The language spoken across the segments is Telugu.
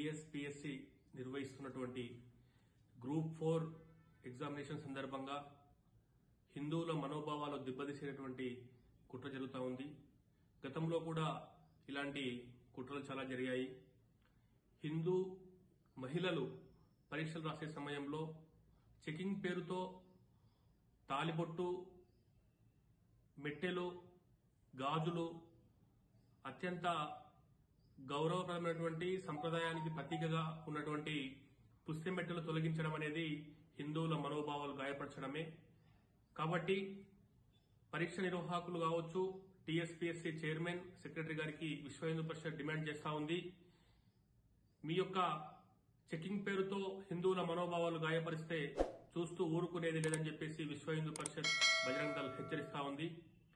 టీఎస్పీఎస్సీ నిర్వహిస్తున్నటువంటి గ్రూప్ ఫోర్ ఎగ్జామినేషన్ సందర్భంగా హిందువుల మనోభావాలు దెబ్బతీసేటువంటి కుట్ర జరుగుతూ ఉంది గతంలో కూడా ఇలాంటి కుట్రలు చాలా జరిగాయి హిందూ మహిళలు పరీక్షలు రాసే సమయంలో చెకింగ్ పేరుతో తాలిబొట్టు మెట్టెలు గాజులు అత్యంత గౌరవప్రదమైనటువంటి సంప్రదాయానికి ప్రతీకగా ఉన్నటువంటి పుస్తెమెట్టలు తొలగించడం అనేది హిందువుల మనోభావాలు గాయపరచడమే కాబట్టి పరీక్ష నిర్వాహకులు కావచ్చు టీఎస్పీఎస్సీ చైర్మన్ సెక్రటరీ గారికి విశ్వ హిందూ పరిషత్ డిమాండ్ చేస్తా ఉంది మీ యొక్క చెకింగ్ పేరుతో హిందువుల మనోభావాలు గాయపరిస్తే చూస్తూ ఊరుకునేది లేదని చెప్పేసి విశ్వ హిందూ పరిషత్ బజరంగ్ దళ్ హెచ్చరిస్తా ఉంది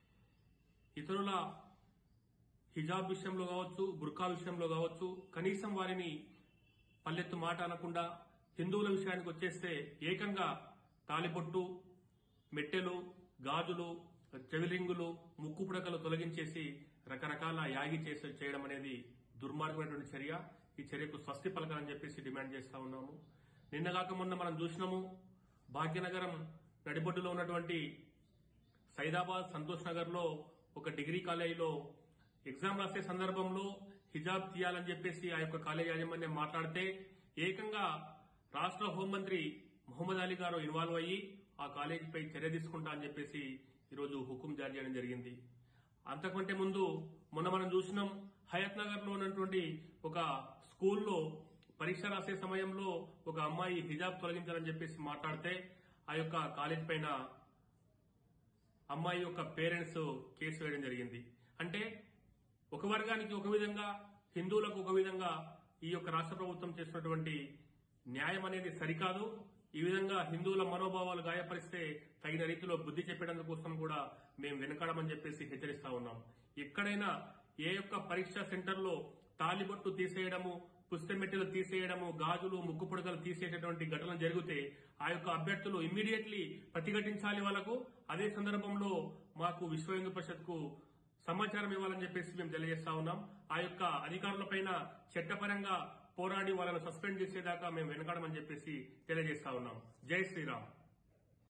ఇతరుల హిజాబ్ విషయంలో కావచ్చు బుర్కా విషయంలో కావచ్చు కనీసం వారిని పల్లెత్తు మాట అనకుండా హిందువుల విషయానికి వచ్చేస్తే ఏకంగా తాలిబొట్టు మెట్టెలు గాజులు చెవిలింగులు ముక్కు పుడకలు తొలగించేసి రకరకాల యాగి చేసి చేయడం అనేది దుర్మార్గమైనటువంటి చర్య ఈ చర్యకు స్వస్తి పలకాలని చెప్పేసి డిమాండ్ చేస్తా ఉన్నాము నిన్నగాక మొన్న మనం చూసినాము భాగ్యనగరం నడిబొడ్డులో ఉన్నటువంటి సైదాబాద్ సంతోష్ నగర్ లో ఒక డిగ్రీ కాలేజీలో ఎగ్జామ్ రాసే సందర్భంలో హిజాబ్ తీయాలని చెప్పేసి ఆ యొక్క కాలేజీ యాజమాన్యం మాట్లాడితే ఏకంగా రాష్ట్ర హోంమంత్రి మహమ్మద్ అలీ గారు ఇన్వాల్వ్ అయ్యి ఆ కాలేజీపై చర్య తీసుకుంటా అని చెప్పేసి ఈరోజు హుకుం జారీ చేయడం జరిగింది అంతకంటే ముందు మొన్న మనం చూసినాం హయత్ నగర్ లో ఉన్నటువంటి ఒక స్కూల్లో పరీక్ష రాసే సమయంలో ఒక అమ్మాయి హిజాబ్ తొలగించాలని చెప్పేసి మాట్లాడితే ఆ యొక్క కాలేజ్ పైన అమ్మాయి యొక్క పేరెంట్స్ కేసు వేయడం జరిగింది అంటే ఒక వర్గానికి ఒక విధంగా హిందువులకు ఒక విధంగా ఈ యొక్క రాష్ట్ర ప్రభుత్వం చేసినటువంటి న్యాయం అనేది సరికాదు ఈ విధంగా హిందువుల మనోభావాలు గాయపరిస్తే తగిన రీతిలో బుద్ధి చెప్పేందుకు కోసం కూడా మేము వెనకాడమని చెప్పేసి హెచ్చరిస్తా ఉన్నాం ఎక్కడైనా ఏ యొక్క పరీక్షా సెంటర్లో తాలిబొట్టు తీసేయడము పుస్తమెట్టెలు తీసేయడము గాజులు ముక్కు పుడకలు తీసేటటువంటి ఘటనలు జరిగితే ఆ యొక్క అభ్యర్థులు ఇమ్మీడియట్లీ ప్రతిఘటించాలి వాళ్ళకు అదే సందర్భంలో మాకు విశ్వ హిందూ పరిషత్ కు సమాచారం ఇవ్వాలని చెప్పేసి మేము తెలియజేస్తా ఉన్నాం ఆ యొక్క అధికారులపైన చట్టపరంగా పోరాడి వాళ్ళను సస్పెండ్ చేసేదాకా మేము వెనకాడమని చెప్పేసి తెలియజేస్తా ఉన్నాం జై శ్రీరామ్